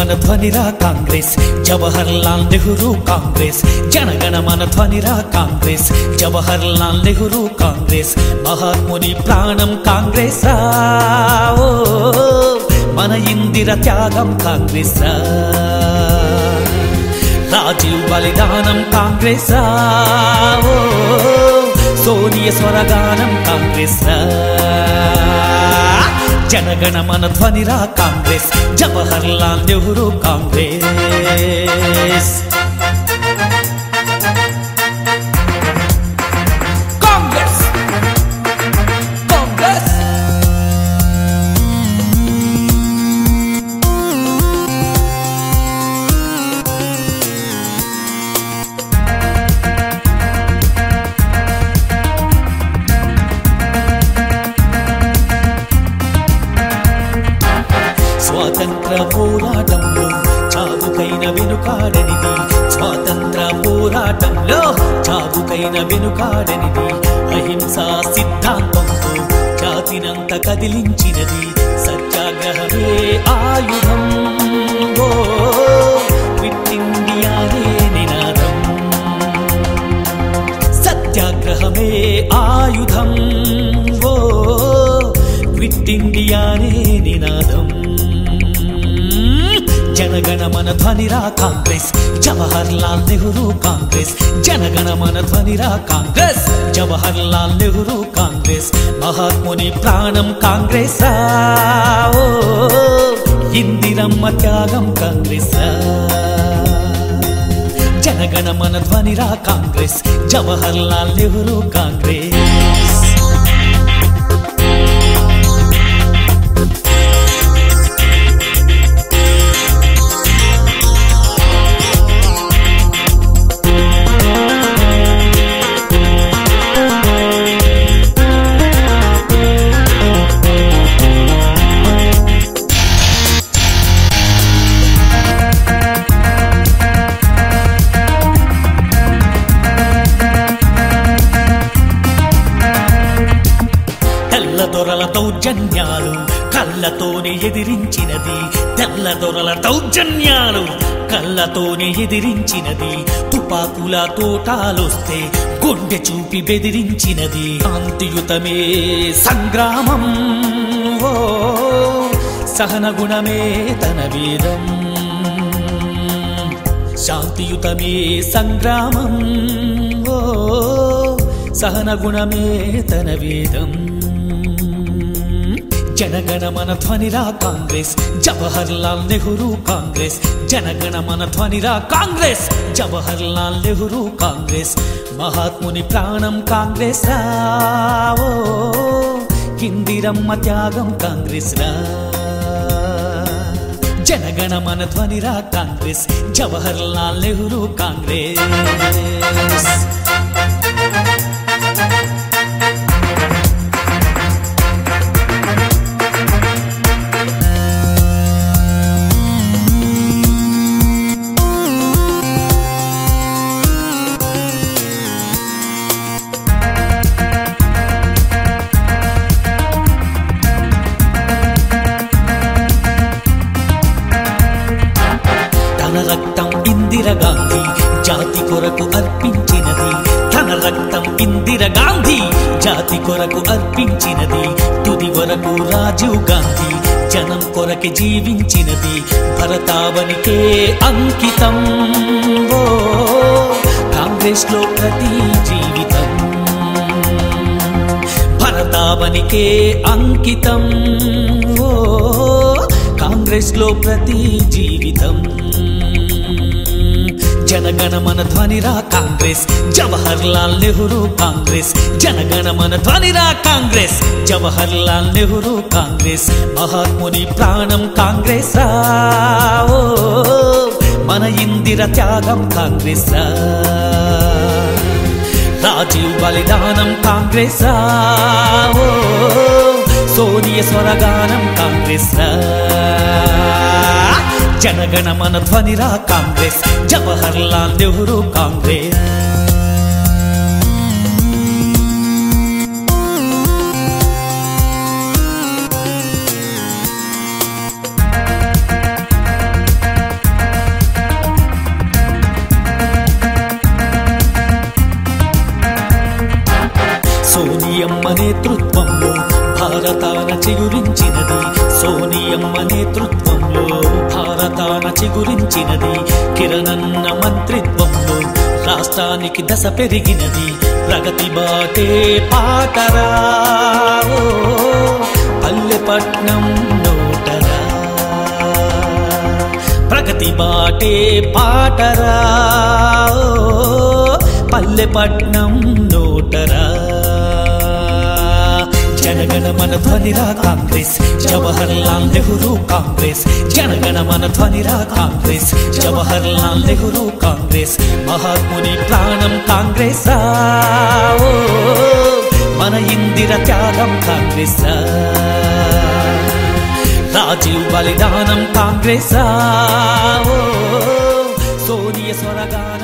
జనగణమన ధ్వనిరా కాంగ్రెస్ జవహర్ లాల్ నెహ్రూ కాంగ్రెస్ జనగణమన ధ్వనిరా కాంగ్రెస్ జవహర్ లాల్ నెహ్రూ కాంగ్రెస్ మహాత్ముని ప్రాణం కాంగ్రెస్ రా. ఓ, మన ఇందిర త్యాగం కాంగ్రెస్ రా. రాజీవ్ బలిదానం కాంగ్రెస్ రా. ఓ, సోనియ స్వరగానం కాంగ్రెస్ రా. జనగణమన ధ్వనిరా కాంగ్రెస్ జవహర్ లాల్ నెహ్రూ కాంగ్రెస్ కాంగ్రెస్ కాంగ్రెస్ స్వాతంత్ర పోరాటంలో చావుకైన వెనుకాడనిది స్వాతంత్ర పోరాటంలో చావుకైన వెనుకాడనిది అహింసా సిద్ధాంతంతో జాతినంత కదిలించినది సత్యాగ్రహమే ఆయుధం ఓ క్విట్ ఇండియానే నినాదం సత్యాగ్రహమే ఆయుధం ఓ క్విట్ ఇండియానే నినాదం జనగణమన ధ్వనిరా కాంగ్రెస్ జవహర్ లాల్ నెహ్రూ కాంగ్రెస్ జనగణమన ధ్వనిరా కాంగ్రెస్ జవహర్ లాల్ నెహ్రూ కాంగ్రెస్ మహాత్ముని ప్రాణం కాంగ్రెస్ రా. ఓ ఇందిరమ్మ త్యాగం కాంగ్రెస్ రా. జనగణమన ధ్వనిరా కాంగ్రెస్ జవహర్ లాల్ నెహ్రూ కాంగ్రెస్ తెల్ల దొరల దౌర్జన్యాలు కళ్ళతోనే ఎదిరించినది తెల్ల దొరల దౌర్జన్యాలు కళ్ళతోనే ఎదిరించినది తుపాకుల తోటాలొస్తే గుండె చూపి బెదిరించినది శాంతియుతమే సంగ్రామం ఓ సహన గుణమే తన వేదం శాంతియుతమే సంగ్రామం ఓ సహన గుణమే తన వేదం జనగణమన ధ్వనిరా కాంగ్రెస్ జవహర్ లాల్ నెహ్రూ కాంగ్రెస్ జనగణమన ధ్వనిరా కాంగ్రెస్ జవహర్ లాల్ నెహ్రూ కాంగ్రెస్ మహాత్ముని ప్రాణం కాంగ్రెస్ రా ఓ ఇందిరమ్మ త్యాగం కాంగ్రెస్ రా జనగణమన ధ్వనిరా కాంగ్రెస్ జవహర్ లాల్ నెహ్రూ కాంగ్రెస్ తన రక్తం ఇందిర గాంధీ జాతి కొరకు అర్పించినది తన రక్తం ఇందిర గాంధీ జాతి కొరకు అర్పించినది తుది వరకు రాజీవ్ గాంధీ జనం కొరకి జీవించినది భరతావనికే అంకితం ఓ కాంగ్రెస్ లో ప్రతి జీవితం భరతావనికే అంకితం ఓ కాంగ్రెస్ లో ప్రతి జీవితం జనగణమన ధ్వనిరా కాంగ్రెస్ జవహర్ లాల్ నెహ్రూ కాంగ్రెస్ జనగణమన ధ్వనిరా కాంగ్రెస్ జవహర్ లాల్ నెహ్రూ కాంగ్రెస్ మహాత్ముని ప్రాణం కాంగ్రెస్ రా ఓ మన ఇందిర త్యాగం కాంగ్రెస్ రా రాజీవ్ బలిదానం కాంగ్రెస్ రా. ఓ సోనియ స్వరగానం కాంగ్రెస్ రా. జనగణమన ధ్వనిరా కాంగ్రెస్ జవహర్ లాల్ నెహ్రూ కాంగ్రెస్ సోనియమ్మ నేతృత్వంలో భారతాన చిగురించినది సోనియమ్మ నేతృత్వంలో భారతాన చిగురించినది కిరణన్న మంత్రిత్వంలో రాష్ట్రానికి దశ పెరిగినది ప్రగతి బాటే పాటరా ఓ, పల్లెపట్నం నోటరా ప్రగతి బాటే పాటరా ఓ, పల్లెపట్నం నోటరా జనగణ మన ధ్వనిరా కాంగ్రెస్ జవహర్ లాల్ నెహ్రూ కాంగ్రెస్ జనగణ మన ధ్వనిరా కాంగ్రెస్ జవహర్ లాల్ నెహ్రూ కాంగ్రెస్ మహాత్ముని ప్రాణం కాంగ్రెస్ రా. ఓ, మన ఇందిర త్యాగం కాంగ్రెస్ రా. రాజీవ్ బలిదానం కాంగ్రెస్ రా. ఓ, సోనియ స్వరగానం